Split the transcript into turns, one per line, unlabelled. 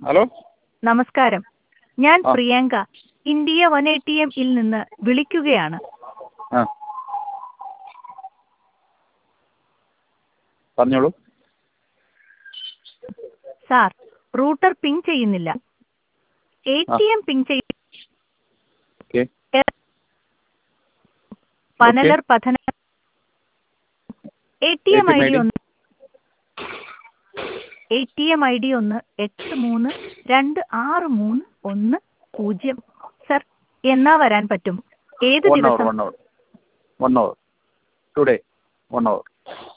Hello
നമസ്കാരം ഞാൻ
ആ.
Priyanka India one A T എമ്മിൽ നിന്ന് വിളിക്കുകയാണ്
ആ പറഞ്ഞോളൂ
സാർ റൂട്ടർ പിങ് ചെയ്യുന്നില്ല എ ടി എം പിങ് ചെയ്യ
ഓക്കെ
പനലർ പഥന A T M I D
ID?
ഒന്ന് A T M I D ഒന്ന് എട്ട് മൂന്ന് രണ്ട് ആറ് മൂന്ന് ഒന്ന് പൂജ്യം സർ എന്നാ വരാൻ പറ്റും ഏത്
വൺ അവർ
ദിവസം
one hour one hour today one അവർ